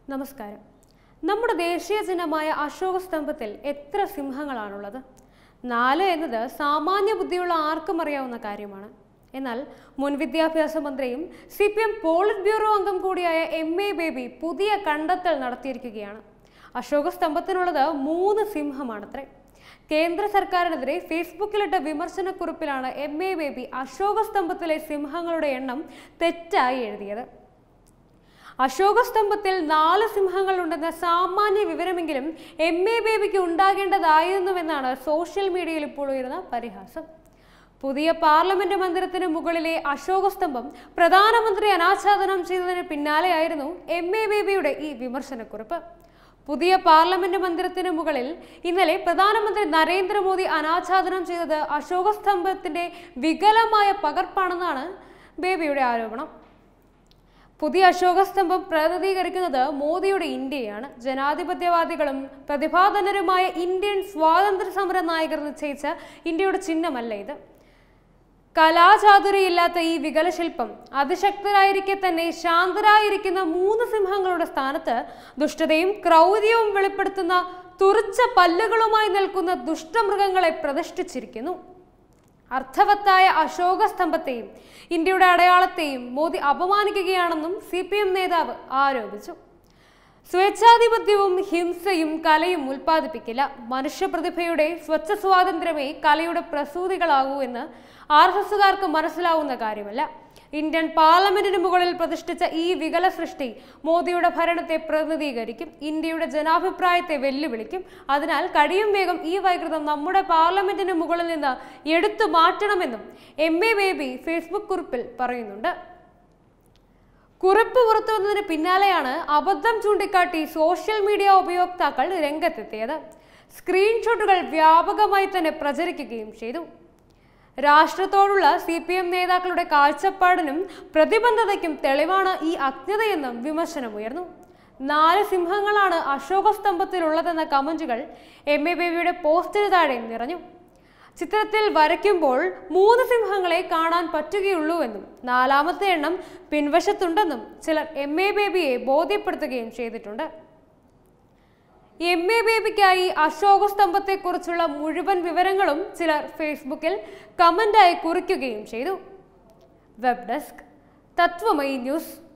നമസ്കാരം നമ്മുടെ ദേശീയ ചിഹ്നമായ അശോക സ്തംഭത്തിൽ എത്ര സിംഹങ്ങളാണുള്ളത് നാല് എന്നത് സാമാന്യ ബുദ്ധിയുള്ള ആർക്കും അറിയാവുന്ന കാര്യമാണ് എന്നാൽ മുൻ വിദ്യാഭ്യാസ മന്ത്രിയും C P M politburo അംഗം കൂടിയായ എം എ ബേബി പുതിയ കണ്ടെത്തൽ നടത്തിയിരിക്കുകയാണ് അശോക സ്തംഭത്തിനുള്ളത് മൂന്ന് സിംഹമാണത്രേ കേന്ദ്ര സർക്കാരിനെതിരെ ഫേസ്ബുക്കിലിട്ട വിമർശനക്കുറിപ്പിലാണ് എം എ ബേബി അശോക സ്തംഭത്തിലെ സിംഹങ്ങളുടെ എണ്ണം തെറ്റായി എഴുതിയത് അശോകസ്തംഭത്തിൽ നാല് സിംഹങ്ങളുണ്ടെന്ന സാമാന്യ വിവരമെങ്കിലും എം എ ബേബിക്ക് ഉണ്ടാകേണ്ടതായിരുന്നുവെന്നാണ് സോഷ്യൽ മീഡിയയിൽ ഇപ്പോൾ ഉയർന്ന പരിഹാസം പുതിയ പാർലമെന്റ് മന്ദിരത്തിന് മുകളിലെ അശോകസ്തംഭം പ്രധാനമന്ത്രി അനാച്ഛാദനം ചെയ്തതിന് പിന്നാലെയായിരുന്നു എം എ ബേബിയുടെ ഈ വിമർശനക്കുറിപ്പ് പുതിയ പാർലമെന്റ് മന്ദിരത്തിന് മുകളിൽ ഇന്നലെ പ്രധാനമന്ത്രി നരേന്ദ്രമോദി അനാച്ഛാദനം ചെയ്തത് അശോകസ്തംഭത്തിന്റെ വികലമായ പകർപ്പാണെന്നാണ് ബേബിയുടെ ആരോപണം പുതിയ അശോകസ്തംഭം പ്രതിനിധീകരിക്കുന്നത് മോദിയുടെ ഇന്ത്യയാണ് ജനാധിപത്യവാദികളും പ്രതിഭാധനരുമായ ഇന്ത്യൻ സ്വാതന്ത്ര്യ സമര നായകർ നിശ്ചയിച്ച ഇന്ത്യയുടെ ചിഹ്നമല്ല ഇത് കലാചാതുരിയില്ലാത്ത ഈ വികലശില്പം അതിശക്തരായിരിക്കെ തന്നെ ശാന്തരായിരിക്കുന്ന മൂന്ന് സിംഹങ്ങളുടെ സ്ഥാനത്ത് ദുഷ്ടതയും ക്രൗര്യവും വെളിപ്പെടുത്തുന്ന തുറിച്ച പല്ലുകളുമായി നിൽക്കുന്ന ദുഷ്ടമൃഗങ്ങളെ പ്രതിഷ്ഠിച്ചിരിക്കുന്നു അർത്ഥവത്തായ അശോക സ്തംഭത്തെയും ഇന്ത്യയുടെ അടയാളത്തെയും മോദി അപമാനിക്കുകയാണെന്നും സി പി എം നേതാവ് ആരോപിച്ചു സ്വേച്ഛാധിപത്യവും ഹിംസയും കലയും ഉൽപ്പാദിപ്പിക്കില്ല മനുഷ്യപ്രതിഭയുടെ സ്വച്ഛ സ്വാതന്ത്ര്യമേ കലയുടെ പ്രസൂതികളാകൂ എന്ന് ആർ എസ് എസുകാർക്ക് മനസ്സിലാവുന്ന കാര്യമല്ല ഇന്ത്യൻ പാർലമെന്റിന് മുകളിൽ പ്രതിഷ്ഠിച്ച ഈ വികല സൃഷ്ടി മോദിയുടെ ഭരണത്തെ പ്രതിനിധീകരിക്കും ഇന്ത്യയുടെ ജനാഭിപ്രായത്തെ വെല്ലുവിളിക്കും അതിനാൽ കഴിയും വേഗം ഈ വൈകൃതം നമ്മുടെ പാർലമെന്റിന് മുകളിൽ നിന്ന് എടുത്തു മാറ്റണമെന്നും എം എ ബേബി ഫേസ്ബുക്ക് കുറിപ്പിൽ പറയുന്നുണ്ട് കുറിപ്പ് പുറത്തു വന്നതിന് പിന്നാലെയാണ് അബദ്ധം ചൂണ്ടിക്കാട്ടി സോഷ്യൽ മീഡിയ ഉപയോക്താക്കൾ രംഗത്തെത്തിയത് സ്ക്രീൻഷോട്ടുകൾ വ്യാപകമായി തന്നെ പ്രചരിക്കുകയും ചെയ്തു രാഷ്ട്രത്തോടുള്ള സി പി എം നേതാക്കളുടെ കാഴ്ചപ്പാടിനും പ്രതിബദ്ധതയ്ക്കും തെളിവാണ് ഈ അജ്ഞതയെന്നും വിമർശനമുയർന്നു നാല് സിംഹങ്ങളാണ് അശോകസ്തംഭത്തിലുള്ളതെന്ന കമന്റുകൾ എം എ ബേബിയുടെ പോസ്റ്റിന് താഴെ നിറഞ്ഞു ചിത്രത്തിൽ വരയ്ക്കുമ്പോൾ മൂന്ന് സിംഹങ്ങളെ കാണാൻ പറ്റുകയുള്ളൂവെന്നും നാലാമത്തെ എണ്ണം പിൻവശത്തുണ്ടെന്നും ചിലർ എം എ ബേബിയെ ബോധ്യപ്പെടുത്തുകയും ചെയ്തിട്ടുണ്ട് എം എ ബേബിക്കായി അശോക സ്തംഭത്തെക്കുറിച്ചുള്ള മുഴുവൻ വിവരങ്ങളും ചിലർ ഫേസ്ബുക്കിൽ കമന്റായി കുറിക്കുകയും ചെയ്തു വെബ് ഡെസ്ക് തത്വമയി ന്യൂസ്